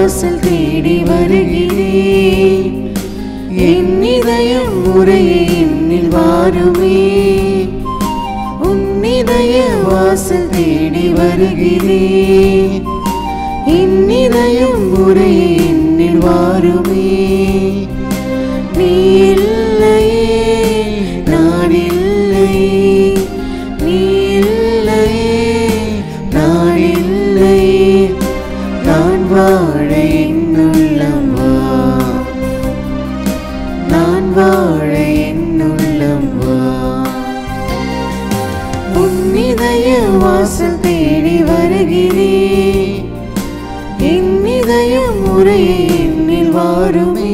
வாசல் தேடி வருகிறேன் என் இதயம் முறையே என்னில் வாருமே உன் இதய வாசல் தேடி வருகிறேன் என் இதயம் முறையே என்னில் வாருமே நீ இல்லையே நான் இல்லையே நீ இல்லையே நான் இல்லையே நான் வாழ என்னுள்ளம் வா நான் வாழ என்னுள்ளம் வா உன் இதய வாசல் தேடி வருகிறேன் என் இதயம் முறையே என்னில் வாருமே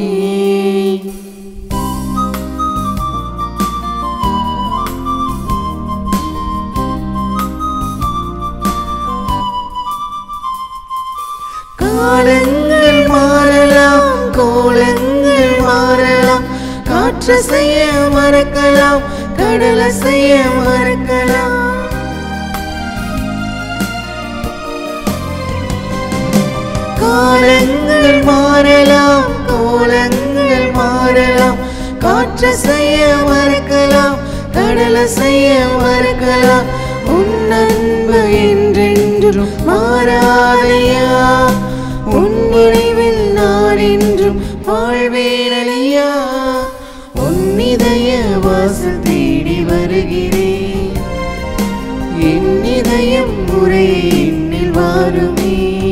காலங்கள் மாறலாம் கோலங்கள் மாறலாம் காற்று செய்ய மறக்கலாம் கடல செய்ய மறக்கலாம் காலங்கள் மாறலாம் கோலங்கள் மாறலாம் காற்று செய்ய மறக்கலாம் கடல செய்ய மறக்கலாம் உன் அன்பு என்றென்றும் மாறாதையா உன் நினைவில் நான் என்றும் வாழ்வேனையா உன் இதய வாசல் தேடி வருகிறேன் என் இதயம் முறை எண்ணில் வாருமே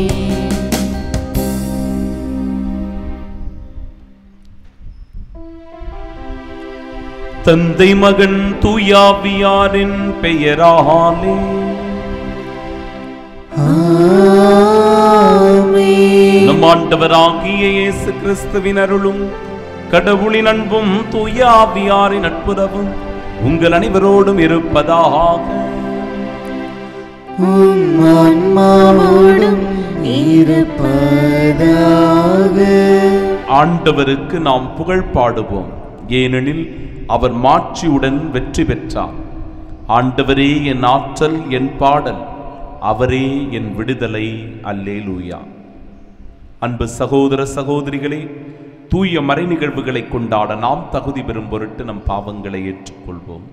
தந்தை மகன் தூயாவியாரின் பெயராலே ஆமென். நம் ஆண்டவராகிய இயேசு கிறிஸ்துவின் அருளும் கடவுளின் அன்பும் தூயாவியாரின் நட்புறவும் உங்கள் அனைவரோடும் இருப்பதாக உம் ஆன்மாவோடும் இருப்பதாக ஆண்டவருக்கு நாம் புகழ் பாடுவோம் ஏனெனில் அவர் மாட்சியுடன் வெற்றி பெற்றார் ஆண்டவரே என் ஆற்றல் என் பாடல் அவரே என் விடுதலை அல்லேலூயா அன்பு சகோதர சகோதரிகளே தூய மறை நிகழ்வுகளை கொண்டாட நாம் தகுதி பெறும் பொருட்டு நம் பாவங்களை ஏற்றுக்கொள்வோம்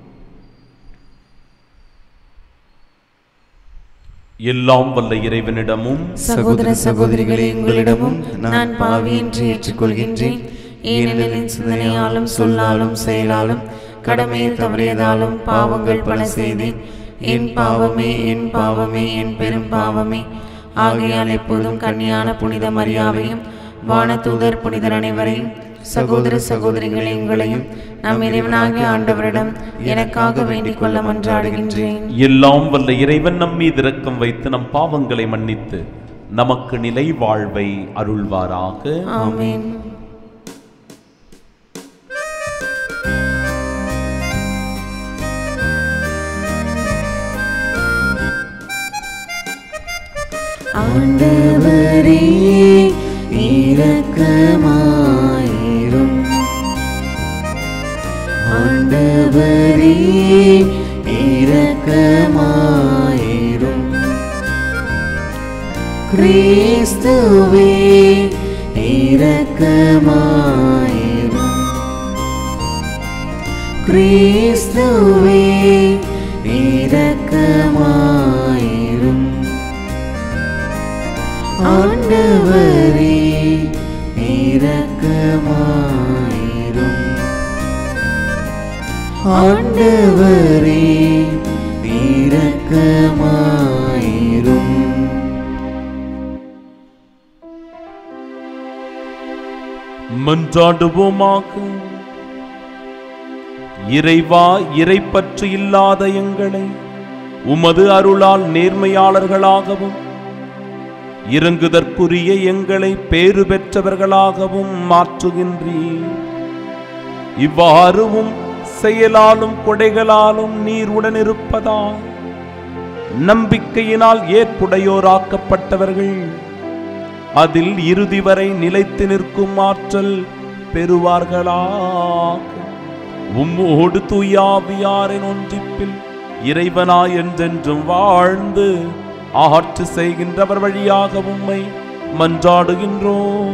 எல்லாம் வல்ல இறைவனிடமும் சகோதர சகோதரிகளே உங்களிடமும் நான் பாவி என்று ஏற்றுக்கொள்கின்றேன் ஏனெனில் என் சிந்தனையாலும் சொல்லாலும் செயலாலும் கடமையில் தவறியதாலும் பாவங்கள் பல செய்தேன் என் பாவமே என் பாவமே என் பெரும் பாவமே ஆகையால் எப்போதும் கன்னியான புனித மரியாவையும் வானதூதர் புனிதர் அனைவரையும் சகோதர சகோதரிகளே உங்களையும் நம் இறைவனாகிய ஆண்டவரிடம் எனக்காக வேண்டிக் கொள்ள மன்றாடுகின்றேன் எல்லாம் வல்ல இறைவன் நம் மீது இரக்கம் வைத்து நம் பாவங்களை மன்னித்து நமக்கு நிலை வாழ்வை அருள்வாராக ஆமென் ஆண்டவரே இரக்கமாயிரும் ஆண்டவரே இரக்கமாயிரும் கிறிஸ்துவே இரக்கமாயிரும் கிறிஸ்துவே இரக்கமாயிரும் ஆண்டவரே இரக்கமாயிரும் ஆண்டவரே இரக்கமாயிரும் மன்றாடுவோமாக இறைவா இறைப்பற்று இல்லாத எங்களை உமது அருளால் நேர்மையாளர்களாகவும் இறங்குதற்குரிய எங்களை பேறு பெற்றவர்களாகவும் மாற்றுகின்றீர் இவ்வாறுவும் செயலாலும் கொடைகளாலும் நீர் உடனிருப்பதால் நம்பிக்கையினால் ஏற்புடையோராக்கப்பட்டவர்கள் அதில் இறுதி வரை நிலைத்து நிற்கும் ஆற்றல் பெறுவார்களாக உம்மோடு தூயாவியாரின் ஒன்றிப்பில் இறைவனாய் என்றென்றும் வாழ்ந்து ஆட்சி செய்கின்றவர் வழியாக உம்மை மன்றாடுகின்றோம்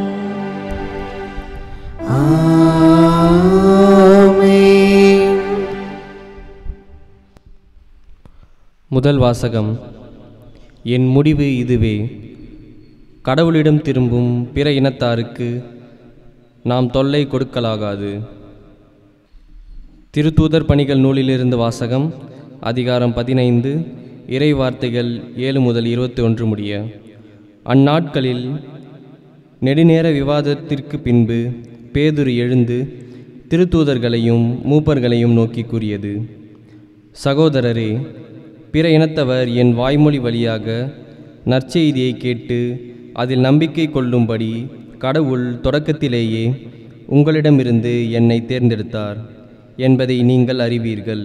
ஆமென். முதல் வாசகம் என் முடிவு இதுவே கடவுளிடம் திரும்பும் பிற இனத்தாருக்கு நாம் தொல்லை கொடுக்கலாகாது திருத்தூதர் பணிகள் நூலிலிருந்து வாசகம் அதிகாரம் பதினைந்து இறை வார்த்தைகள் ஏழு முதல் இருபத்தி ஒன்று முடிய அந்நாட்களில் நெடுநேர விவாதத்திற்கு பின்பு பேதுரு எழுந்து திருத்தூதர்களையும் மூப்பர்களையும் நோக்கி கூறியது சகோதரரே பிற இனத்தவர் என் வாய்மொழி வழியாக நற்செய்தியை கேட்டு அதில் நம்பிக்கை கொள்ளும்படி கடவுள் தொடக்கத்திலேயே உங்களிடமிருந்து என்னை தேர்ந்தெடுத்தார் என்பதை நீங்கள் அறிவீர்கள்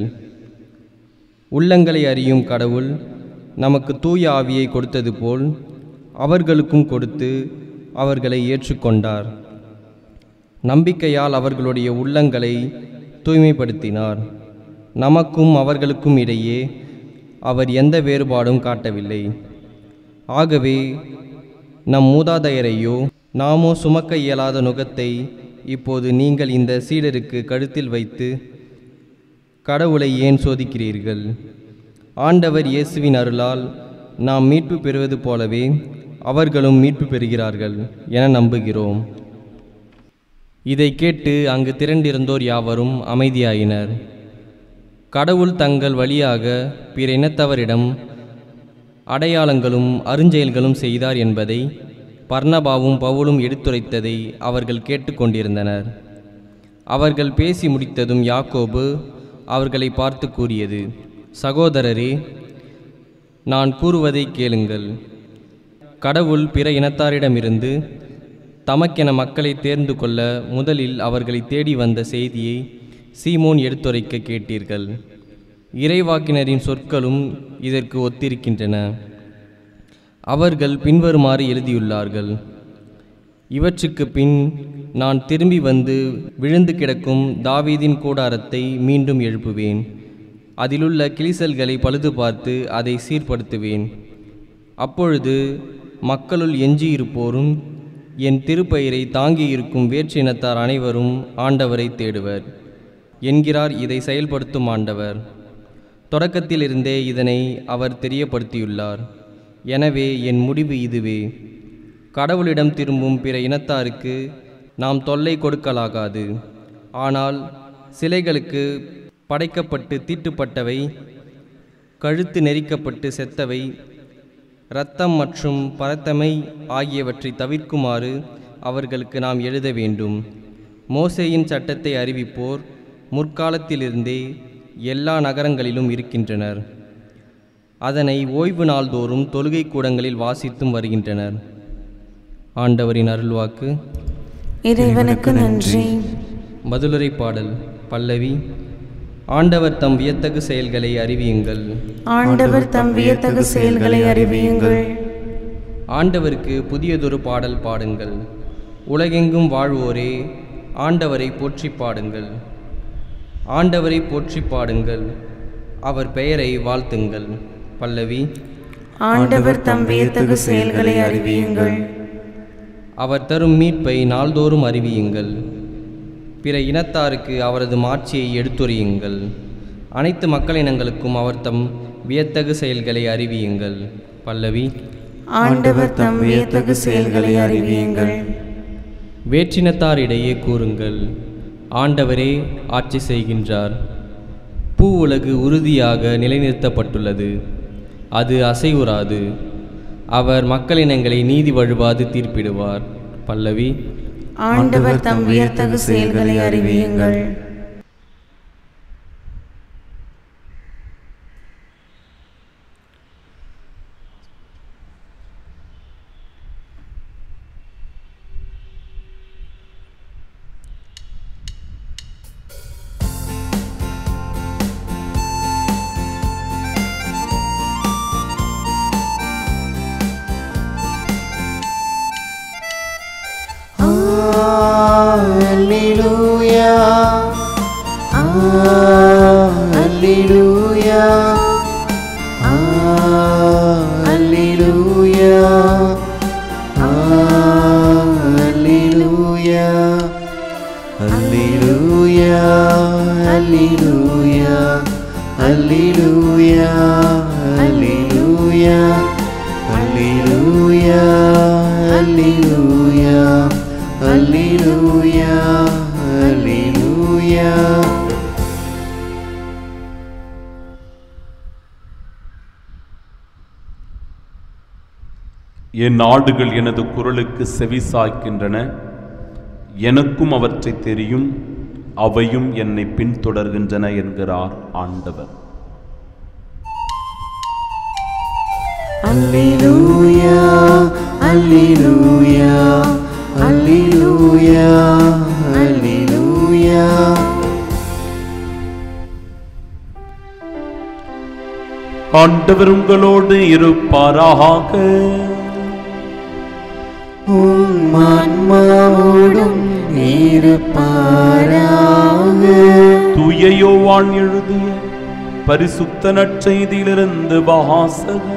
உள்ளங்களை அறியும் கடவுள் நமக்கு தூய ஆவியை கொடுத்தது போல் அவர்களுக்கும் கொடுத்து அவர்களை ஏற்றுக்கொண்டார் நம்பிக்கையால் அவர்களுடைய உள்ளங்களை தூய்மைப்படுத்தினார் நமக்கும் அவர்களுக்கும் இடையே அவர் எந்த வேறுபாடும் காட்டவில்லை ஆகவே நம் மூதாதையரையோ நாமோ சுமக்க இயலாத நுகத்தை இப்போது நீங்கள் இந்த சீடருக்கு கழுத்தில் வைத்து கடவுளை ஏன் சோதிக்கிறீர்கள் ஆண்டவர் இயேசுவின் அருளால் நாம் மீட்பு பெறுவது போலவே அவர்களும் மீட்பு பெறுகிறார்கள் என நம்புகிறோம் இதை கேட்டு அங்கு திரண்டிருந்தோர் யாவரும் அமைதியாயினர் கடவுள் தங்கள் வழியாக பிற இனத்தவரிடம் அடையாளங்களும் அருஞ்செயல்களும் செய்தார் என்பதை பர்னபாவும் பவுலும் எடுத்துரைத்ததை அவர்கள் கேட்டுக்கொண்டிருந்தனர் அவர்கள் பேசி முடித்ததும் யாக்கோபு அவர்களை பார்த்து கூறியது சகோதரரே நான் கூறுவதை கேளுங்கள் கடவுள் பிற இனத்தாரிடமிருந்து தமக்கென மக்களை தேர்ந்து கொள்ள முதலில் அவர்களை தேடி வந்த செய்தியை சீமோன் எடுத்துரைக்க கேட்டீர்கள் இறைவாக்கினரின் சொற்களும் இதற்கு ஒத்திருக்கின்றன அவர்கள் பின்வருமாறு எழுதியுள்ளார்கள் இவற்றுக்கு பின் நான் திரும்பி வந்து விழுந்து கிடக்கும் தாவீதின் கூடாரத்தை மீண்டும் எழுப்புவேன் அதிலுள்ள கிளிசல்களை பழுது பார்த்து அதை சீர்படுத்துவேன் அப்பொழுது மக்களுள் எஞ்சியிருப்போரும் என் திருப்பெயரை தாங்கியிருக்கும் வேற்றினத்தார் அனைவரும் ஆண்டவரை தேடுவர் என்கிறார் இதை செயல்படுத்தும் ஆண்டவர் தொடக்கத்திலிருந்தே இதனை அவர் தெரியப்படுத்தியுள்ளார் எனவே என் முடிவு இதுவே கடவுளிடம் திரும்பும் பிற இனத்தாருக்கு நாம் தொல்லை கொடுக்கலாகாது ஆனால் சிலைகளுக்கு படைக்கப்பட்டு தீட்டுப்பட்டவை கழுத்து நெரிக்கப்பட்டு செத்தவை இரத்தம் மற்றும் பரத்தமை ஆகியவற்றை தவிர்க்குமாறு அவர்களுக்கு நாம் எழுத வேண்டும் மோசேயின் சட்டத்தை அறிவிப்போர் முற்காலத்திலிருந்தே எல்லா நகரங்களிலும் இருக்கின்றனர் அதனை ஓய்வு நாள்தோறும் தொழுகை கூடங்களில் வாசித்தும் வருகின்றனர் ஆண்டவரின் அருள்வாக்கு இறைவனுக்கு நன்றி மதுளுரை பாடல் பல்லவி ஆண்டவர் தம் வியத்தகு செயல்களை அறிவியுங்கள் ஆண்டவர் தம் வியத்தகு செயல்களை அறிவியுங்கள் ஆண்டவருக்கு புதியதொரு பாடல் பாடுங்கள் உலகெங்கும் வாழ்வோரே ஆண்டவரை போற்றி பாடுங்கள் ஆண்டவரை போற்றி பாடுங்கள் அவர் பெயரை வாழ்த்துங்கள் பல்லவி ஆண்டவர் தம் வியத்தகு செயல்களை அறிவியுங்கள் அவர் தரும் மீட்பை நாள்தோறும் அறிவியுங்கள் பிற இனத்தாருக்கு அவரது மாட்சியை எடுத்துரையுங்கள் அனைத்து மக்களினங்களுக்கும் அவர் தம் வியத்தகு செயல்களை அறிவியுங்கள் பல்லவி ஆண்டவர் தம் வியத்தகு செயல்களை அறிவியுங்கள் வேற்றினத்தாரிடையே கூறுங்கள் ஆண்டவரே ஆட்சி செய்கின்றார் பூ உலகு உறுதியாக நிலைநிறுத்தப்பட்டுள்ளது அது அசைவுறாது அவர் மக்களினங்களை நீதி வழுவாது தீர்ப்பிடுவார் பல்லவி ஆண்டவர் தம் வியத்தகு செயல்களை அறிவியுங்கள் Alleluia அல்லேலூயா அல்லேலூயா அல்லேலூயா அல்லேலூயா அல்லேலூயா அல்லேலூயா அல்லேலூயா அல்லேலூயா என் ஆடுகள் எனது குரலுக்கு செவி சாய்க்கின்றன எனக்கும் அவற்றை தெரியும் அவையும் என்னை பின்தொடர்கின்றன என்கிறார் ஆண்டவர் அல்லேலூயா அல்லேலூயா அல்லேலூயா அல்லேலூயா ஆண்டவர் உங்களோடு இருப்பாராக உம் ஆன்மாவோடும் இருப்பாராக தூய யோவான் எழுதிய பரிசுத்த நற்செய்தியிலிருந்து வாசகம்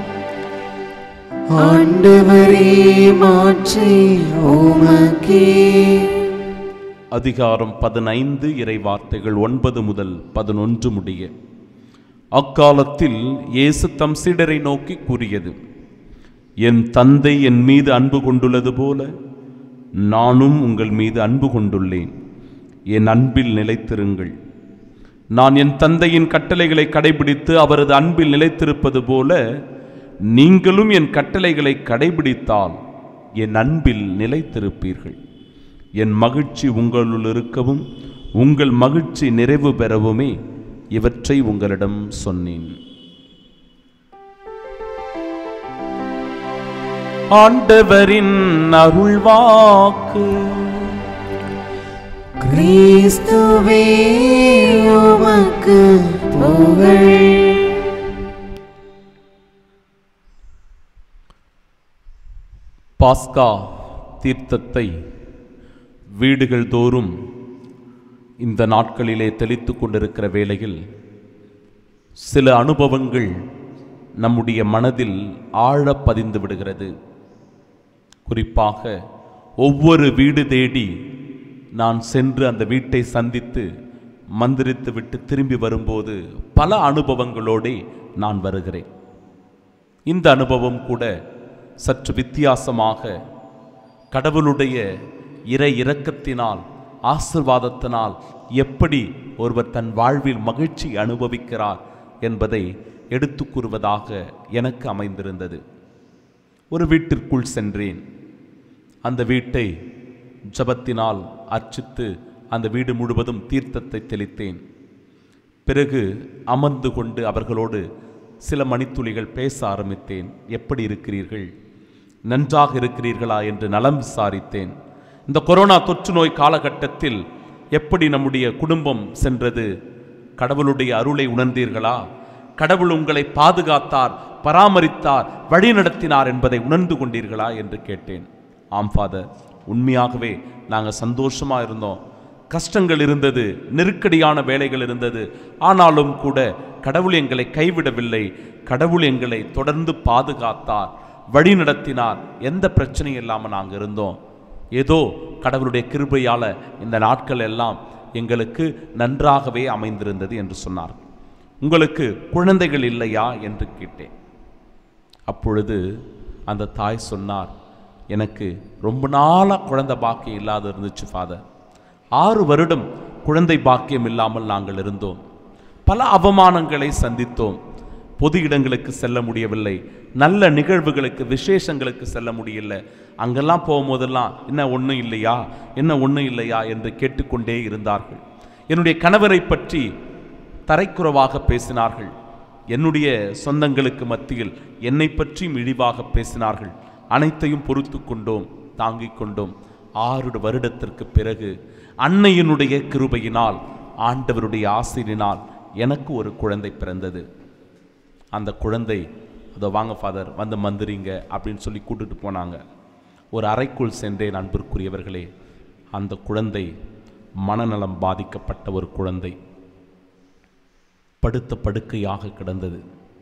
ஆண்டவரே மாற்றி உமக்கே அதிகாரம் பதினைந்து இறை வார்த்தைகள் ஒன்பது முதல் பதினொன்று முடிய அக்காலத்தில் இயேசு தம் சீடரை நோக்கி கூறியது என் தந்தை என் மீது அன்பு கொண்டுள்ளது போல நானும் உங்கள் மீது அன்பு கொண்டுள்ளேன் என் அன்பில் நிலைத்திருங்கள் நான் என் தந்தையின் கட்டளைகளை கடைபிடித்து அவரது அன்பில் நிலைத்திருப்பது போல நீங்களும் என் கட்டளைகளை கடைபிடித்தால் என் அன்பில் நிலைத்திருப்பீர்கள் என் மகிழ்ச்சி உங்களுள் இருக்கவும் உங்கள் மகிழ்ச்சி நிறைவு பெறவுமே இவற்றை உங்களிடம் சொன்னேன் ஆண்டவரின் அருள்வாக்கு கிறிஸ்துவே உமக்கு புகழ் பாஸ்கா தீர்த்தத்தை வீடுகள் தோறும் இந்த நாட்களிலே தெளித்து கொண்டிருக்கிற வேளையில் சில அனுபவங்கள் நம்முடைய மனதில் ஆழ பதிந்து விடுகிறது குறிப்பாக ஒவ்வொரு வீடு தேடி நான் சென்று அந்த வீட்டை சந்தித்து மந்திரித்து விட்டு திரும்பி வரும்போது பல அனுபவங்களோடே நான் வருகிறேன் இந்த அனுபவம் கூட சற்று வித்தியாசமாக கடவுளுடைய இறை இரக்கத்தினால் ஆசிர்வாதத்தினால் எப்படி ஒருவர் தன் வாழ்வில் மகிழ்ச்சி அனுபவிக்கிறார் என்பதை எடுத்து கூறுவதாக எனக்கு அமைந்திருந்தது ஒரு வீட்டிற்குள் சென்றேன் அந்த வீட்டை ஜபத்தினால் அர்ச்சித்து அந்த வீடு முழுவதும் தீர்த்தத்தை தெளித்தேன் பிறகு அமர்ந்து கொண்டு அவர்களோடு சில மணித்துளிகள் பேச ஆரம்பித்தேன் எப்படி இருக்கிறீர்கள் நன்றாக இருக்கிறீர்களா என்று நலம் விசாரித்தேன் இந்த கொரோனா தொற்று நோய் காலகட்டத்தில் எப்படி நம்முடைய குடும்பம் சென்றது கடவுளுடைய அருளை உணர்ந்தீர்களா கடவுள் உங்களை பாதுகாத்தார் பராமரித்தார் வழிநடத்தினார் என்பதை உணர்ந்து கொண்டீர்களா என்று கேட்டேன் ஆம் ஃபாதர் உண்மையாகவே நாங்கள் சந்தோஷமா இருந்தோம் கஷ்டங்கள் இருந்தது நெருக்கடியான வேலைகள் இருந்தது ஆனாலும் கூட கடவுள் எங்களை கைவிடவில்லை கடவுள் எங்களை தொடர்ந்து பாதுகாத்தார் வழி நடத்தினார் எந்த பிரச்சனையும் இல்லாமல் நாங்கள் இருந்தோம் ஏதோ கடவுளுடைய கிருபையால இந்த நாட்கள் எல்லாம் எங்களுக்கு நன்றாகவே அமைந்திருந்தது என்று சொன்னார் உங்களுக்கு குழந்தைகள் இல்லையா என்று கேட்டேன் அப்பொழுது அந்த தாய் சொன்னார் எனக்கு ரொம்ப நாளாக குழந்தை பாக்கியம் இல்லாத இருந்துச்சு ஃபாதர் ஆறு வருடம் குழந்தை பாக்கியம் இல்லாமல் நாங்கள் இருந்தோம் பல அவமானங்களை சந்தித்தோம் பொது இடங்களுக்கு செல்ல முடியவில்லை நல்ல நிகழ்வுகளுக்கு விசேஷங்களுக்கு செல்ல முடியல அங்கெல்லாம் போகும்போதெல்லாம் என்ன ஒன்றும் இல்லையா என்ன ஒன்றும் இல்லையா என்று கேட்டுக்கொண்டே இருந்தார்கள் என்னுடைய கணவரை பற்றி தரைக்குறவாக பேசினார்கள் என்னுடைய சொந்தங்களுக்கு மத்தியில் என்னை பற்றி இழிவாக பேசினார்கள் அனைத்தையும் பொறுத்து கொண்டோம் தாங்கிக் கொண்டோம் ஆறு வருடத்திற்கு பிறகு அன்னையினுடைய கிருபையினால் ஆண்டவருடைய ஆசிரியினால் எனக்கு ஒரு குழந்தை பிறந்தது அந்த குழந்தை அதோ வாங்க ஃபாதர் வந்து மந்திரிங்க அப்படின்னு சொல்லி கூட்டிட்டு போனாங்க ஒரு அறைக்குள் சென்றேன் அன்பிற்குரியவர்களே அந்த குழந்தை மனநலம் பாதிக்கப்பட்ட ஒரு குழந்தை படுத்த படுக்கையாக கிடந்தது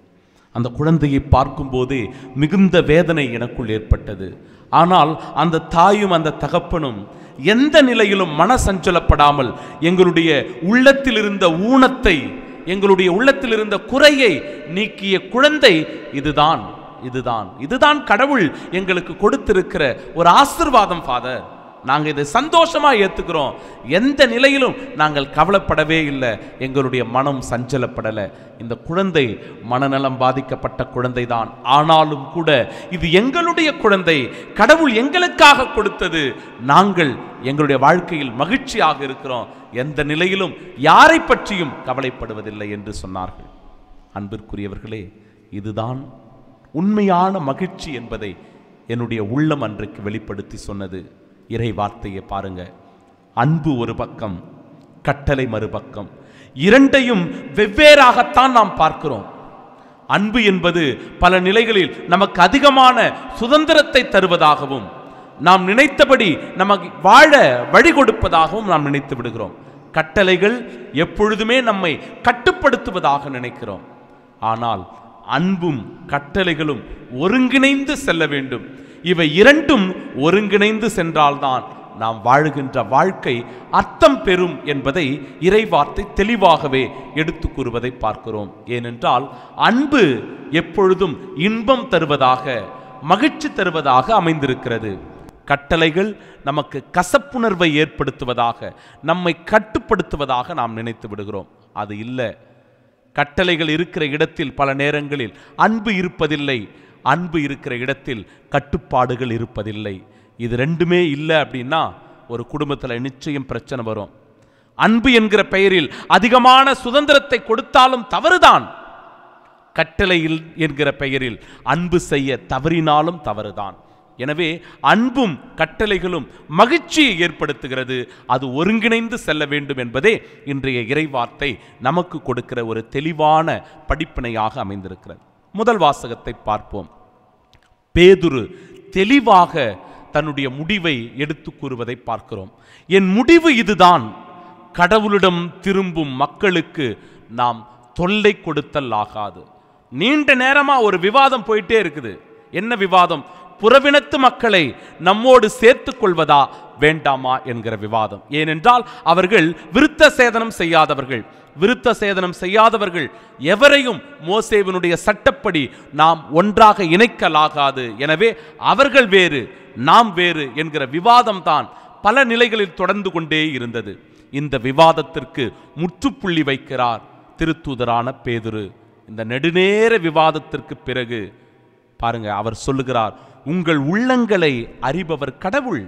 அந்த குழந்தையை பார்க்கும்போதே மிகுந்த வேதனை எனக்குள் ஏற்பட்டது ஆனால் அந்த தாயும் அந்த தகப்பனும் எந்த நிலையிலும் மன சஞ்சலப்படாமல் எங்களுடைய உள்ளத்தில் இருந்த ஊனத்தை எங்களுடைய உள்ளத்தில் இருந்த குறையை நீக்கிய குழந்தை இதுதான் இதுதான் இதுதான் கடவுள் எங்களுக்கு கொடுத்திருக்கிற ஒரு ஆசிர்வாதம் ஃபாதர் நாங்க இதை சந்தோஷமா ஏத்துக்கிறோம் எந்த நிலையிலும் நாங்கள் கவலைப்படவே இல்லை எங்களுடைய மனம் சஞ்சலப்படலை இந்த குழந்தை மனநலம் பாதிக்கப்பட்ட குழந்தை தான் ஆனாலும் கூட இது எங்களுடைய குழந்தை கடவுள் எங்களுக்காக கொடுத்தது நாங்கள் எங்களுடைய வாழ்க்கையில் மகிழ்ச்சியாக இருக்கிறோம் எந்த நிலையிலும் யாரை பற்றியும் கவலைப்படுவதில்லை என்று சொன்னார்கள் அன்பிற்குரியவர்களே இதுதான் உண்மையான மகிழ்ச்சி என்பதை என்னுடைய உள்ளம் அன்றைக்கு வெளிப்படுத்தி சொன்னது இறை வார்த்தையை பாருங்க அன்பு ஒரு பக்கம் கட்டளை மறுபக்கம் இரண்டையும் வெவ்வேறாகத்தான் நாம் பார்க்கிறோம் அன்பு என்பது பல நிலைகளில் நமக்கு அதிகமான சுதந்திரத்தை தருவதாகவும் நாம் நினைத்தபடி நமக்கு வாழ வழி கொடுப்பதாகவும் நாம் நினைத்து விடுகிறோம் கட்டளைகள் எப்பொழுதுமே நம்மை கட்டுப்படுத்துவதாக நினைக்கிறோம் ஆனால் அன்பும் கட்டளைகளும் ஒருங்கிணைந்து செல்ல வேண்டும் இவை இரண்டும் ஒருங்கிணைந்து சென்றால்தான் நாம் வாழுகின்ற வாழ்க்கை அர்த்தம் பெறும் என்பதை இறைவார்த்தை தெளிவாகவே எடுத்து கூறுவதை பார்க்கிறோம் ஏனென்றால் அன்பு எப்பொழுதும் இன்பம் தருவதாக மகிழ்ச்சி தருவதாக அமைந்திருக்கிறது கட்டளைகள் நமக்கு கசப்புணர்வை ஏற்படுத்துவதாக நம்மை கட்டுப்படுத்துவதாக நாம் நினைத்து விடுகிறோம் அது இல்லை கட்டளைகள் இருக்கிற இடத்தில் பல நேரங்களில் அன்பு இருப்பதில்லை அன்பு இருக்கிற இடத்தில் கட்டுப்பாடுகள் இருப்பதில்லை இது ரெண்டுமே இல்லை அப்படின்னா ஒரு குடும்பத்தில் நிச்சயம் பிரச்சனை வரும் அன்பு என்கிற பெயரில் அதிகமான சுதந்திரத்தை கொடுத்தாலும் தவறுதான் கட்டளையில் என்கிற பெயரில் அன்பு செய்ய தவறினாலும் தவறுதான் எனவே அன்பும் கட்டளைகளும் மகிழ்ச்சியை ஏற்படுத்துகிறது அது ஒருங்கிணைந்து செல்ல வேண்டும் என்பதே இன்றைய இறைவார்த்தை நமக்கு கொடுக்கிற ஒரு தெளிவான படிப்பினையாக அமைந்திருக்கிறது முதல் வாசகத்தை பார்ப்போம் பேதுரு தெளிவாக தன்னுடைய முடிவை எடுத்து கூறுவதை பார்க்கிறோம் என் முடிவு இதுதான் கடவுளிடம் திரும்பும் மக்களுக்கு நாம் தொல்லை கொடுத்தல் ஆகாது நீண்ட நேரமா ஒரு விவாதம் போயிட்டே இருக்குது என்ன விவாதம் புறவினத்து மக்களை நம்மோடு சேர்த்துக் கொள்வதா வேண்டாமா என்கிற விவாதம் ஏனென்றால் அவர்கள் விருத்த சேதனம் செய்யாதவர்கள் விருத்த சேதனம் செய்யாதவர்கள் எவரையும் மோசேவினுடைய சட்டப்படி நாம் ஒன்றாக இணைக்கலாகாது எனவே அவர்கள் வேறு நாம் வேறு என்கிற விவாதம் தான் பல நிலைகளில் தொடர்ந்து கொண்டே இருந்தது இந்த விவாதத்திற்கு முற்றுப்புள்ளி வைக்கிறார் திருத்தூதரான பேதுரு இந்த நெடுநேர விவாதத்திற்கு பிறகு பாருங்க அவர் சொல்லுகிறார் உங்கள் உள்ளங்களை அறிபவர் கடவுள்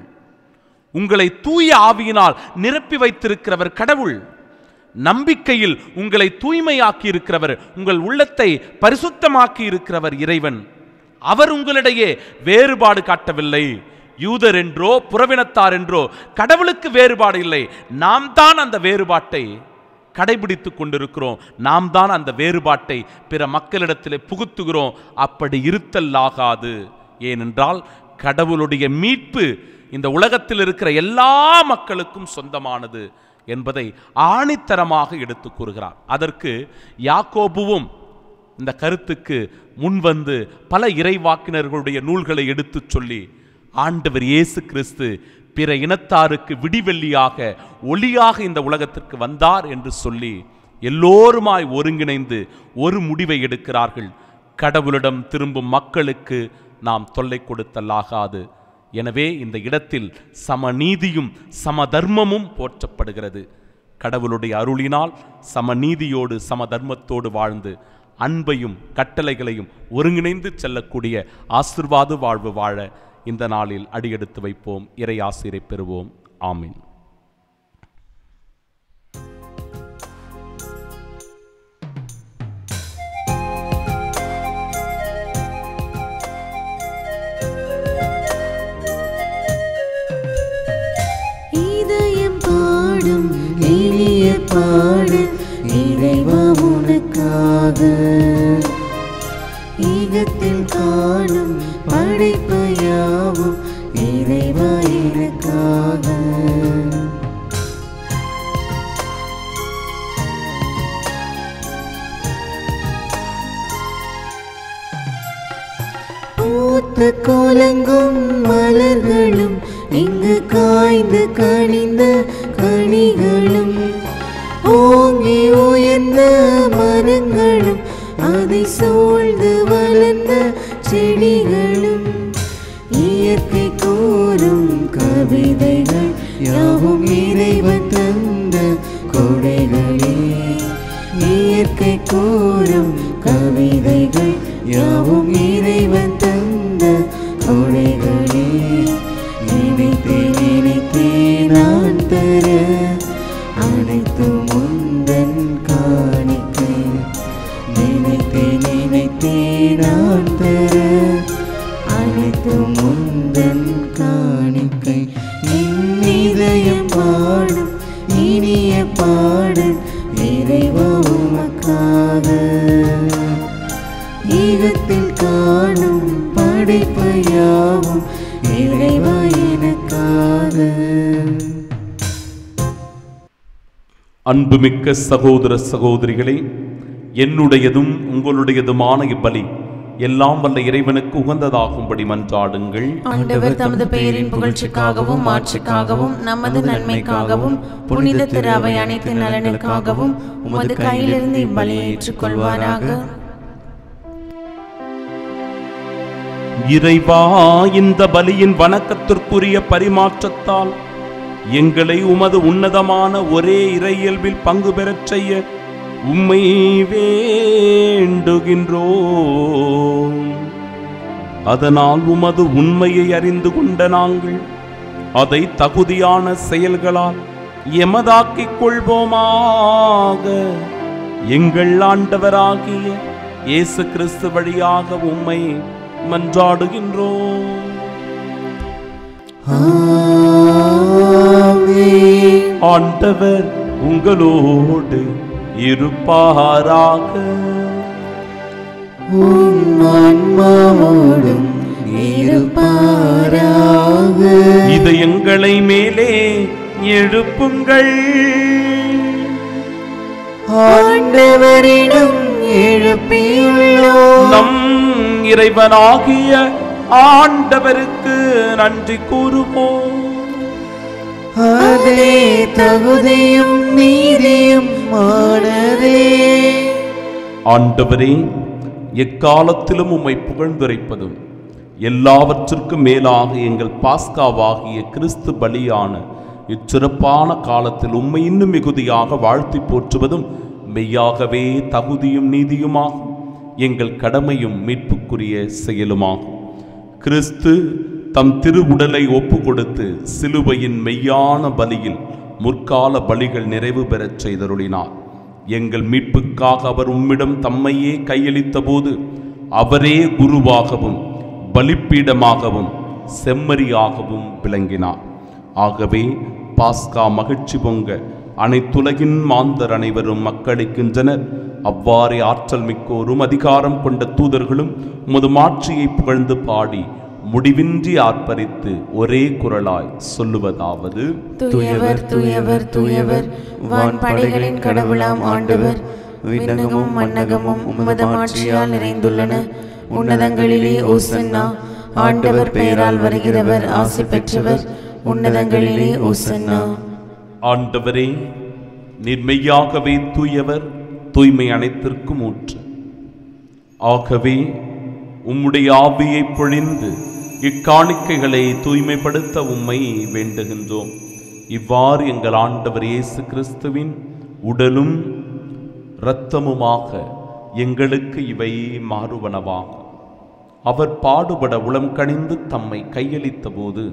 உங்களை தூய ஆவியினால் நிரப்பி வைத்திருக்கிறவர் கடவுள் நம்பிக்கையில் உங்களை தூய்மையாக்கி இருக்கிறவர் உங்கள் உள்ளத்தை பரிசுத்தமாக்கி இருக்கிறவர் இறைவன் அவர் உங்களிடையே வேறுபாடு காட்டவில்லை யூதர் என்றோ புறவினத்தார் என்றோ கடவுளுக்கு வேறுபாடு இல்லை நாம் தான் அந்த வேறுபாட்டை கடைபிடித்துக் கொண்டிருக்கிறோம் நாம் தான் அந்த வேறுபாட்டை பிற மக்களிடத்திலே புகுத்துகிறோம் அப்படி இருத்தல் ஆகாது ஏனென்றால் கடவுளுடைய மீட்பு இந்த உலகத்தில் இருக்கிற எல்லா மக்களுக்கும் சொந்தமானது என்பதை ஆணித்தரமாக எடுத்து கூறுகிறார் அதற்கு யாக்கோபுவும் இந்த கருத்துக்கு முன்வந்து பல இறைவாக்கினர்களுடைய நூல்களை எடுத்துச் சொல்லி ஆண்டவர் இயேசு கிறிஸ்து பிற இனத்தாருக்கு விடிவெள்ளியாக ஒளியாக இந்த உலகத்திற்கு வந்தார் என்று சொல்லி எல்லோருமாய் ஒருங்கிணைந்து ஒரு முடிவை எடுக்கிறார்கள் கடவுளிடம் திரும்பும் மக்களுக்கு நாம் தொல்லை கொடுத்தலாகாது எனவே இந்த இடத்தில் சமநீதியும் சமதர்மமும் போற்றப்படுகிறது கடவுளுடைய அருளினால் சமநீதியோடு சமதர்மத்தோடு வாழ்ந்து அன்பையும் கட்டளைகளையும் ஒருங்கிணைந்து செல்லக்கூடிய ஆசிர்வாத வாழ்வு வாழ இந்த நாளில் அடியெடுத்து வைப்போம் இறை ஆசிரை பெறுவோம் ஆமீன் இதயம் பாடும் இனிய பாடு இறைவா உனக்காக ஈகத்தில் காணும் படைப்பு யாவும் இறைவா எனக்காக பூத்து குலங்கும் மலர்களும் இங்கு காய்ந்து கனிந்த கனிகளும் ஓங்கி உயர்ந்த மரங்களும் அதை சூழ்ந்து வளர்ந்த செடிகளும் இயற்கை கூறும் கவிதைகள் யாவும் இறைவன் தந்த கொடைகளே இயற்கை கூறும் கவிதைகள் யாவும் இறைவன் தந்த கொடைகளே நினைத்தே நினைத்தே நான் தர அனைத்தும் முந்தன் காணிக்கை நினைத்தே நினைத்தே நான் தர அனைத்தும் முந்தன் காணிக்கை என் இதயம் பாடும் இனிய பாடல் இறைவா உமக்காக ஈகத்தில் காணும் படைப்பு யாவும் இறைவா எனக்காக அன்புமிக்க சகோதர சகோதரிகளே என்னுடையதும் உங்களுடையதுமான இப்பலி எல்லாம் வல்ல இறைவனுக்கு உகந்ததாகும்படி மன்றாடுங்கள் ஆண்டவர் தமது பெயரின் புகழ்ச்சிக்காகவும் மாட்சிக்காகவும் நமது நன்மைக்காகவும் புனித திரு அவை அனைத்து நலனுக்காகவும் உமது கையிலிருந்து இப்பலியை ஏற்றுக்கொள்வாராக இறைவா இந்த பலியின் வணக்கத்திற்குரிய பரிமாற்றத்தால் எங்களை உமது உன்னதமான ஒரே இறையியல்பில் பங்கு பெறச் செய்ய உம்மை வேண்டுகின்றோம் அதனால் உமது உண்மையை அறிந்து கொண்ட நாங்கள் அதை தகுதியான செயல்களால் எமதாக்கிக் கொள்வோமாக எங்கள் ஆண்டவராகிய இயேசு கிறிஸ்து வழியாக உம்மை மன்றாடுகின்றோம் ஆண்டவர் உங்களோடு இருப்பாராக ஆன்மாவோடும் இருப்பாராக இதயங்களை மேலே எழுப்புங்கள் ஆண்டவரிடம் எழுப்பியுள்ளோம் நம் இறைவனாகிய ஆண்டவருக்கு நன்றி கூறுவோம் அதே தகுதியும் நீதியும் ஆனதே ஆண்டவரே எக்காலத்திலும் உம்மை புகழ்ந்துரைப்பதும் எல்லாவற்றிற்கும் மேலாக எங்கள் பாஸ்காவாகிய கிறிஸ்து பலியான இச்சிறப்பான காலத்தில் உம்மை இன்னும் மிகுதியாக வாழ்த்தி போற்றுவதும் மெய்யாகவே தகுதியும் நீதியுமாகும் எங்கள் கடமையும் மீட்புக்குரிய செயலுமாகும் கிறிஸ்து தம் திருவுடலை ஒப்பு கொடுத்து சிலுவையின் மெய்யான பலியில் முற்கால பலிகள் நிறைவு பெறச் செய்தருளினார் எங்கள் மீட்புக்காக அவர் உம்மிடம் தம்மையே கையளித்த போது அவரே குருவாகவும் பலிப்பீடமாகவும் செம்மறியாகவும் விளங்கினார் ஆகவே பாஸ்கா மகிழ்ச்சி பொங்க அனைத்துலகின் மாந்தர் அனைவரும் மக்களிக்கின்றனர் அவ்வாறே ஆற்றல் மிக்கோரும் அதிகாரம் கொண்ட தூதர்களும் உமது மாட்சியை புகழ்ந்து பாடி முடிவின்றி ஆர்ப்பரித்து ஒரே குரலாய் சொல்லுவதாவது தூயவர் தூயவர் தூயவர் வான்படைகளின் கடவுளாம் ஆண்டவர் விண்ணகமும் மன்னகமும் உமது மாட்சியால் நிறைந்துள்ளன உன்னதங்களிலே ஓசன்னா ஆண்டவர் பெயரால் வருகிறவர் ஆசி பெற்றவர் உன்னதங்களிலே ஓசன்னா ஆண்டவரே நிர்மையாகவே தூயவர் தூய்மை அனைத்திற்கும் ஊற்று ஆகவே உம்முடைய ஆவியை பொழிந்து இக்காணிக்கைகளை தூய்மைப்படுத்த உம்மை வேண்டுகின்றோம் இவ்வாறு எங்கள் ஆண்டவர் இயேசு கிறிஸ்துவின் உடலும் இரத்தமுமாக எங்களுக்கு இவை மாறுவனவாகும் அவர் பாடுபட உளம் கனிந்து தம்மை கையளித்த போது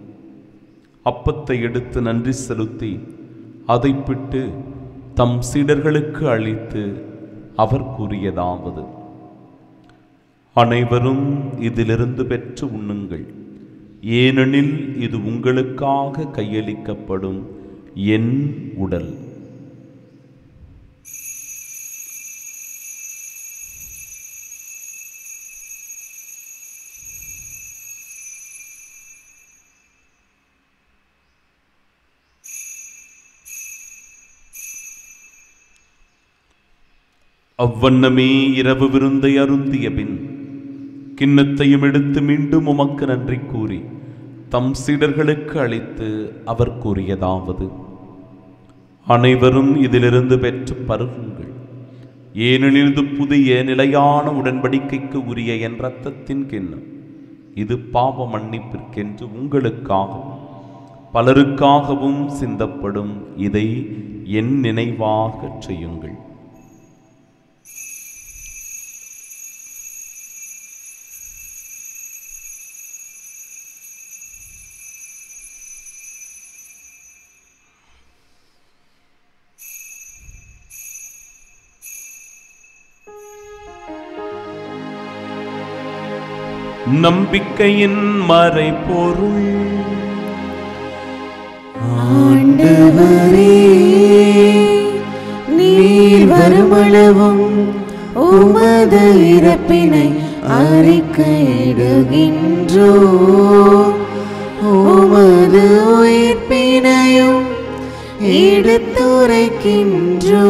அப்பத்தை எடுத்து நன்றி செலுத்தி அதை பிட்டு தம் சீடர்களுக்கு அளித்து அவர் கூறியதாவது அனைவரும் இதிலிருந்து பெற்று உண்ணுங்கள் ஏனெனில் இது உங்களுக்காக கையளிக்கப்படும் என் உடல் அவ்வண்ணமே இரவு விருந்தை அருந்திய பின் கிண்ணத்தையும் எடுத்து மீண்டும் உமக்கு நன்றி கூறி தம் சீடர்களுக்கு அளித்து அவர் கூறியதாவது அனைவரும் இதிலிருந்து பெற்று பருகுங்கள் ஏனெனில் இது புதிய நிலையான உடன்படிக்கைக்கு உரிய என் இரத்தத்தின் கிண்ணம் இது பாவ மன்னிப்பிற்கென்று உங்களுக்காகவும் பலருக்காகவும் சிந்தப்படும் இதை என் நினைவாகச் செய்யுங்கள் நம்பிக்கையின் மறைபொருள் ஆண்டவரே நீர் வருமளவும் உமது இறப்பினை அறிக்கையிடுகின்றோ உமது உயிர்ப்பினையும் எடுத்துரைக்கின்றோ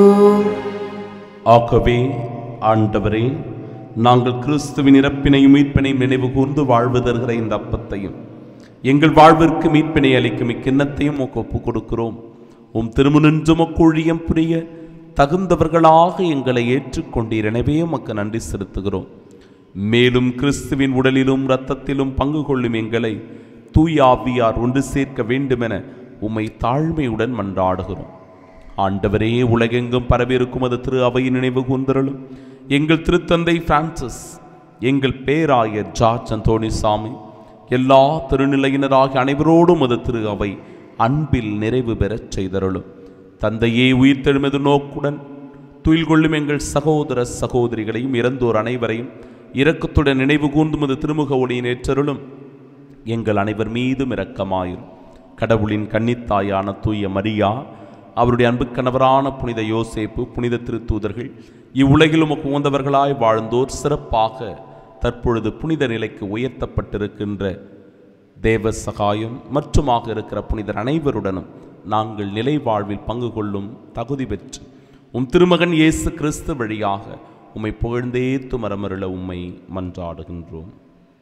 ஆகவே ஆண்டவரே நாங்கள் கிறிஸ்துவின் இறப்பினையும் மீட்பினையும் நினைவு கூர்ந்து வாழ்வு தருகிற இந்த அப்பத்தையும் எங்கள் வாழ்விற்கு மீட்பினை அளிக்கும் இக்கிண்ணத்தையும் உமக்கு ஒப்புக் கொடுக்கிறோம் உம் திருமுனின்றும் ஊழியம் புரிய தகுந்தவர்களாக எங்களை ஏற்றுக்கொண்டீர் எனவே உமக்கு நன்றி செலுத்துகிறோம் மேலும் கிறிஸ்துவின் உடலிலும் இரத்தத்திலும் பங்கு கொள்ளும் எங்களை தூய ஆவியார் ஒன்று சேர்க்க வேண்டுமென உம்மை தாழ்மையுடன் மன்றாடுகிறோம் ஆண்டவரே உலகெங்கும் பரவியிருக்கும் அது திரு அவையின் நினைவு கூர்ந்தருளும் எங்கள் திருத்தந்தை பிரான்சிஸ் எங்கள் பேராயர் ஜார்ஜ் அந்தோணிசாமி எல்லா திருநிலையினராகிய அனைவரோடும் அது திரு அவை அன்பில் நிறைவு பெறச் செய்தருளும் தந்தையே உயிர்த்தெழுமது நோக்குடன் துயில் கொள்ளும் எங்கள் சகோதர சகோதரிகளையும் இறந்தோர் அனைவரையும் இரக்கத்துடன் நினைவு கூர்ந்தும் அது திருமுக ஒளியின் ஏற்றருளும் எங்கள் அனைவர் மீதும் இரக்கமாயிரும் கடவுளின் கன்னித்தாயான தூய மரியா அவருடைய அன்பு கணவரான புனித யோசேப்பு புனித திருத்தூதர்கள் இவ்வுலகில் உமக்கு உகந்தவர்களாய் வாழ்ந்தோர் சிறப்பாக தற்பொழுது புனித நிலைக்கு உயர்த்தப்பட்டிருக்கின்ற தேவ சகாயம் மற்றுமாக இருக்கிற புனிதர் அனைவருடனும் நாங்கள் நிலை வாழ்வில் பங்கு கொள்ளும் தகுதி பெற்று உம் திருமகன் இயேசு கிறிஸ்து வழியாக உம்மை புகழ்ந்தே துமரமருள உம்மை மன்றாடுகின்றோம்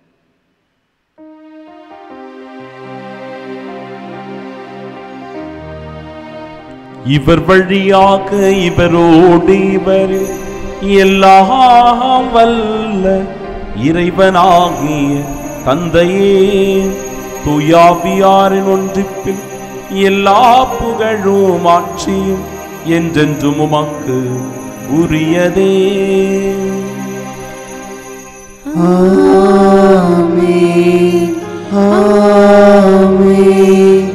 இவர் வழியாக இவரோடு இவர் எல்லாம் வல்ல இறைவனாகிய தந்தையே துயாவியாரின் ஒன்றிப்பில் எல்லா புகழும் ஆட்சியும் என்றென்றும் உமக்கு உரியதே ஆமென் ஆமென்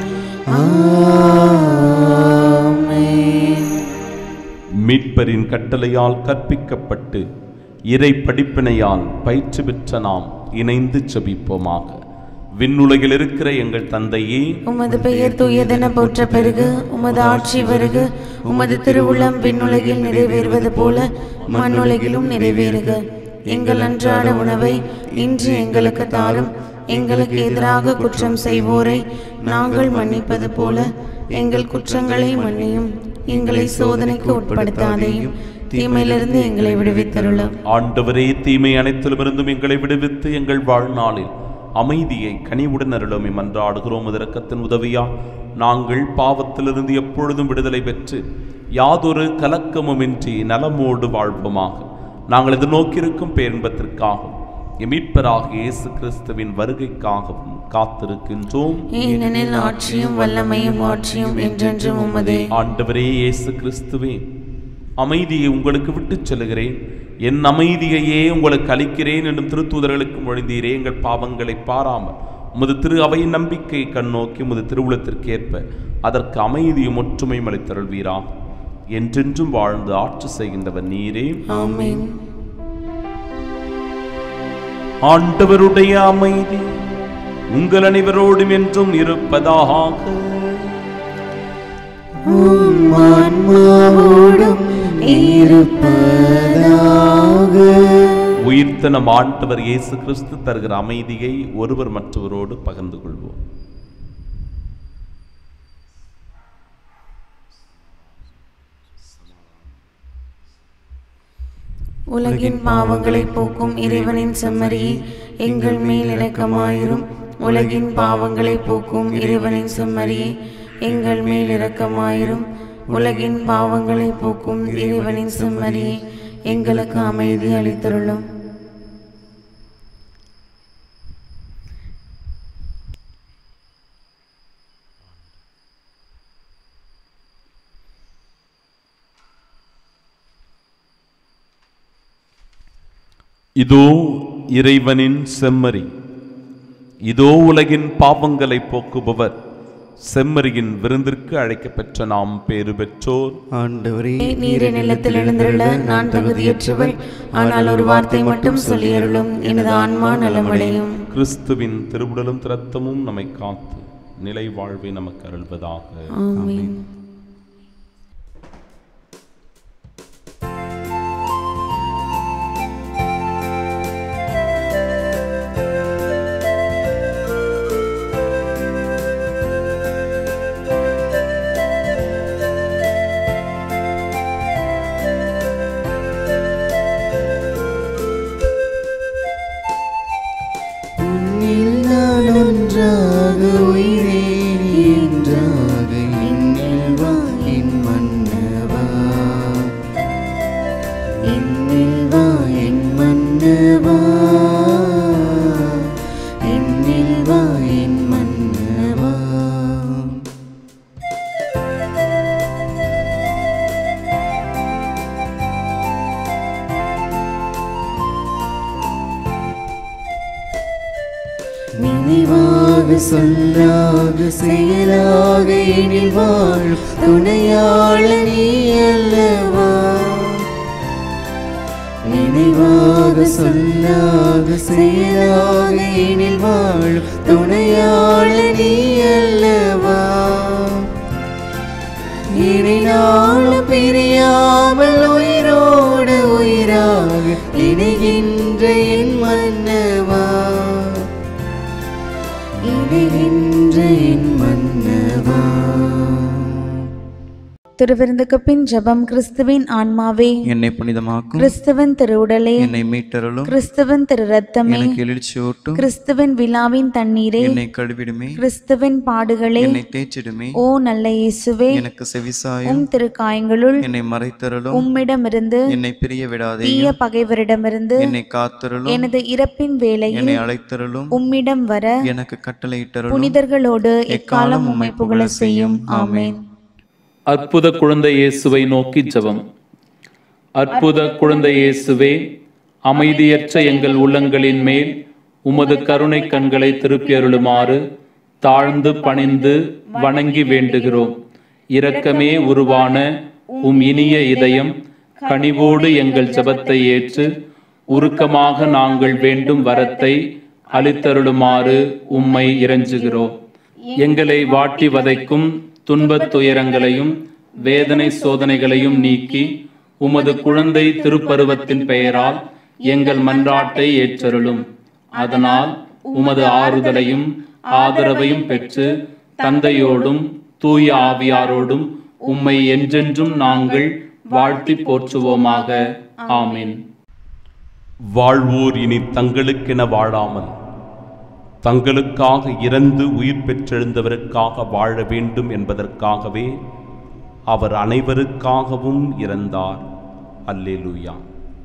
ஆமென் மீட்பரின் கட்டளையால் கற்பிக்கப்பட்டு இறை படிப்பினையால் பயிற்சி பெற்ற நாம் இணைந்து செபிப்போமாக விண்ணுலகில் இருக்கிற எங்கள் தந்தையே உமது பெயர் தூயதென போற்ற பெருகு உமது ஆட்சி வருக உமது திருவுளம் விண்ணுலகில் நிறைவேறுவது போல மண்ணுலகிலும் நிறைவேறுக எங்கள் அன்றாட உணவை இன்று எங்களுக்கு தாரும் எங்களுக்கு எதிராக குற்றம் செய்வோரை நாங்கள் மன்னிப்பது போல எங்கள் குற்றங்களை மன்னியும் எங்களை சோதனைக்கு உட்படுத்தாதையும் தீமையிலிருந்து எங்களை விடுவித்தருளும் ஆண்டவரே தீமை அனைத்திலுமிருந்தும் எங்களை விடுவித்து எங்கள் வாழ்நாளில் அமைதியை கனிவுடன் அருளும் மன்றாடுகிறோம் இரக்கத்தின் உதவியா நாங்கள் பாவத்திலிருந்து எப்பொழுதும் விடுதலை பெற்று யாதொரு கலக்கமுமின்றி நலமோடு வாழ்வோமாக நாங்கள் எதிர்நோக்கியிருக்கும் பேரின்பத்திற்காகவும் எம் மீட்பராகிய இயேசு கிறிஸ்துவின் வருகைக்காகவும் காத்திருக்கின்றோம் ஏனெனில் ஆட்சியும் வல்லமையும் ஆட்சியும் என்றென்றும் உமதே ஆண்டவரே இயேசு கிறிஸ்துவே அமைதியை உங்களுக்கு விட்டுச் செல்கிறேன் என் அமைதியையே உங்களுக்கு அளிக்கிறேன் என்றும் திருத்தூதர்களுக்கு மொழிந்தீரே எங்கள் பாவங்களை பாராமல் உமது திரு அவையின் நம்பிக்கையை கண்ணோக்கி உமது திருவுளத்திற்கு ஏற்ப அதற்கு அமைதியும் ஒற்றுமையும் அளித்தருள்வீரா என்றென்றும் வாழ்ந்து ஆட்சி செய்கின்றவர் நீரே ஆமென் ஆண்டவருடைய அமைதி உங்கள் அனைவரோடும் என்றும் இருப்பதாக உம் ஆன்மாவோடும் இருப்பதாக உயிர்த்த நம் ஆண்டவர் இயேசு கிறிஸ்து தருகிற அமைதியை ஒருவர் மற்றவரோடு பகிர்ந்து கொள்வோம் உலகின் பாவங்களை போக்கும் இறைவனின் செம்மறியே எங்கள் மேல் இரக்கமாயிரும் உலகின் பாவங்களை போக்கும் இறைவனின் செம்மறியே எங்கள் மேல் இரக்கமாயிரும் உலகின் பாவங்களை போக்கும் இறைவனின் செம்மறியே எங்களுக்கு அமைதி அளித்தருளும் இதோ இறைவனின் செம்மறி இதோ உலகின் பாவங்களை போக்குபவர் செம்மறியின் விருந்திற்கு அழைக்கப்பெற்ற நாம் பேறு பெற்றோர் ஆண்டவரே நீரே நிலத்தில் எழுந்துள்ள நான் தகுதியற்றவள் ஆனால் ஒரு வார்த்தை மட்டும் சொல்லியருளும் எனது ஆன்மா நலமடையும் கிறிஸ்துவின் திருவுடலும் திரத்தமும் நம்மை காத்து நிலை வாழ்வை நமக்கு அருள்வதாக ஆமென் உன்னில் நான் ஒன்றாக உயிரேன் என்றாக என்னில் வா என் மன்னவா என்னில் வா என் மன்னவா என்னில் வா என் மன்னவா நினைவாக சொல்லாக செயலாக எனில் வாழும் துணையாள நீ அல்லவா நினைவாக சொல்லாக செயலாக எனில் வாழும் துணையாள நீ அல்லவா இனி நாளும் பிரியாமல் உயிரோடு உயிராக இணைகின்ற என் மன்னவா இணைகின்ற என் மன்னவா திருவிருந்துக்கு பின் ஜெபம் கிறிஸ்துவின் ஆன்மாவே என்னை புனிதமாக்கும் கிறிஸ்துவின் திருவுடலே என்னை மீட்டருளும் கிறிஸ்துவின் திரு ரத்தமே எனக்கு எழுச்சியூட்டும் கிறிஸ்துவின் விழாவின் தண்ணீரே என்னை கழுவிடுமே கிறிஸ்துவின் பாடுகளே என்னை தேய்ச்சிடுமே ஓ நல்ல இயேசுவே எனக்கு செவிசாயும் உம் திருக்காயங்களுள் என்னை மறைத்தருளும் உம்மிடமிருந்து என்னை பிரிய விடாதே தீய பகைவரிடமிருந்து என்னை காத்தருளும் எனது இறப்பின் வேளையில் என்னை அழைத்தருளும் உம்மிடம் வர எனக்கு கட்டளையிட்டருளும் புனிதர்களோடு எக்காலம் உம்மை புகழ செய்யும் ஆமென் அற்புத குழந்தை இயேசுவை நோக்கி ஜெபம் அற்புத குழந்தை இயேசுவே அமைதியற்ற எங்கள் உள்ளங்களின் மேல் உமது கருணை கண்களை திருப்பி அருளுமாறு தாழ்ந்து பணிந்து வணங்கி வேண்டுகிறோம் இரக்கமே உருவான உம் இனிய இதயம் கனிவோடு எங்கள் ஜெபத்தை ஏற்று உருக்கமாக நாங்கள் வேண்டும் வரத்தை அளித்தருளுமாறு உம்மை இறைஞ்சுகிறோம் எங்களை வாட்டி வதைக்கும் துன்பத் துயரங்களையும் வேதனை சோதனைகளையும் நீக்கி உமது குழந்தை திருப்பருவத்தின் பெயரால் எங்கள் மன்றாட்டை ஏற்றருளும் அதனால் உமது ஆறுதலையும் ஆதரவையும் பெற்று தந்தையோடும் தூய ஆவியாரோடும் உம்மை என்றென்றும் நாங்கள் வாழ்த்தி போற்றுவோமாக ஆமீன் வாழ்வோர் இனி தங்களுக்கென வாழாமல் தங்களுக்காக இறந்து உயிர் பெற்றெழுந்தவருக்காக வாழ வேண்டும் என்பதற்காகவே அவர் அனைவருக்காகவும் இறந்தார் அல்லேலூயா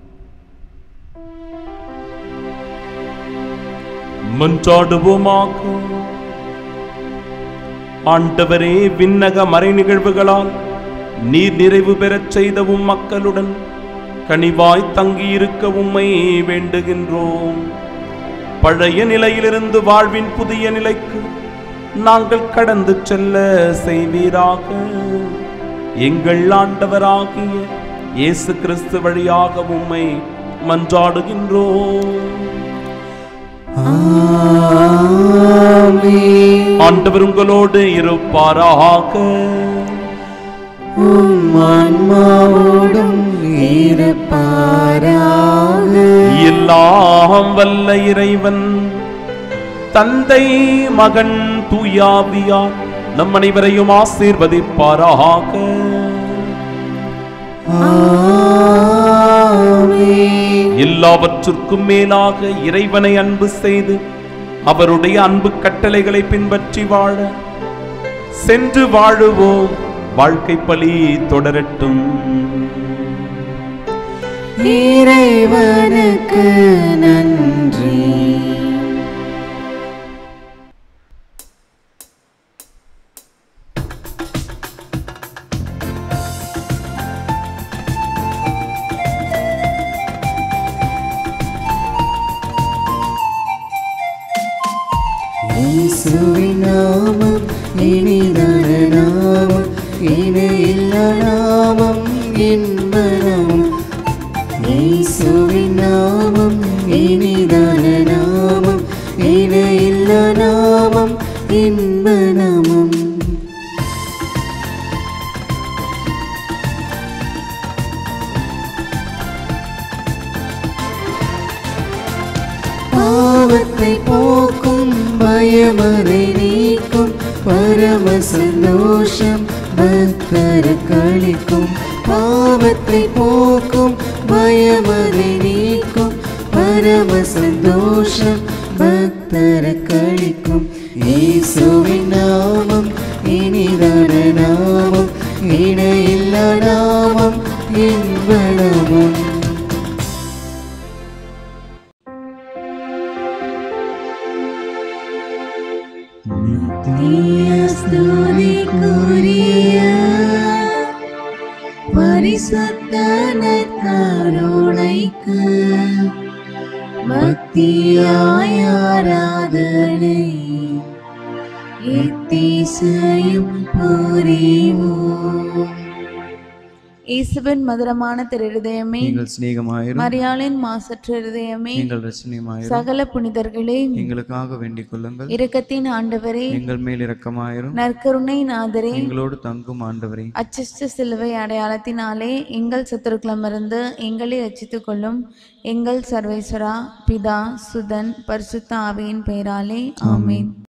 மன்றாடுவோமாக ஆண்டவரே விண்ணக மறை நிகழ்வுகளால் நீர் நிறைவு பெறச் செய்த உம் மக்களுடன் கனிவாய் தங்கியிருக்க உம்மை வேண்டுகின்றோம் பழைய நிலையிலிருந்து வாழ்வின் புதிய நிலைக்கு நாங்கள் கடந்து செல்ல செய்வீராக எங்கள் ஆண்டவராகிய இயேசு கிறிஸ்து வழியாக உம்மை மன்றாடுகின்றோம் ஆண்டவர் உங்களோடு இருப்பாராக ஆன்மாவோடும் இருப்பாராக எல்லாம் வல்ல இறைவன் தந்தை மகன் தூயாவியார் நம் அனைவரையும் ஆசீர்வதிப்பாராக ஆமென் எல்லாவற்றிற்கும் மேலாக இறைவனை அன்பு செய்து அவருடைய அன்பு கட்டளைகளை பின்பற்றி வாழ சென்று வாழுவோம் வாழ்க்கை பலி தொடரட்டும் இறைவனுக்கு நன்றி இயேசுவின் நாமம் இனிதான நாமம் இணையில்லா நாமம் இன்ப நாமம் இயேசுவின் நாமம் இனிதான நாமம் இணையில்லா நாமம் இன்ப நாமம் பாவத்தை போக்கும் பயமதை நீக்கும் பரம சந்தோஷம் பக்தருக்கு அளிக்கும் பாவத்தை போக்கும் பயமதை நீக்கும் பரம சந்தோஷம் பக்தருக்கு அளிக்கும் இயேசுவின் நாமம் இனிதான நாமம் இணையில்லா நாமம் இன்ப நாமம் ஸ்துதிக்குரிய பரிசுத்த நற்கருணைக்கு பக்தியாய் ஆராதனை எத்தீசையும் புரிவோம் இயேசுவின் மதுரமான திருதயமே நீங்கள் சிநேகமாயிரும் மரியாளின் மாசற்ற இருதயமே நீங்கள் ரசனியமாயிரும் சகல புனிதர்களே எங்களுக்காக வேண்டிக் கொள்ளுங்கள் இரக்கத்தின் ஆண்டவரே எங்கள் மேல் இரக்கமாயிரும் நற்கருணை நாதரே எங்களோடு தங்கும் ஆண்டவரே அச்சிஷ்ட சிலுவை அடையாளத்தினாலே எங்கள் சத்துருக்களமிருந்து எங்களை ரட்சித்துக் கொள்ளும் எங்கள் சர்வேஸ்வரா பிதா சுதன் பரிசுத்த ஆவியின் பெயராலே ஆமென்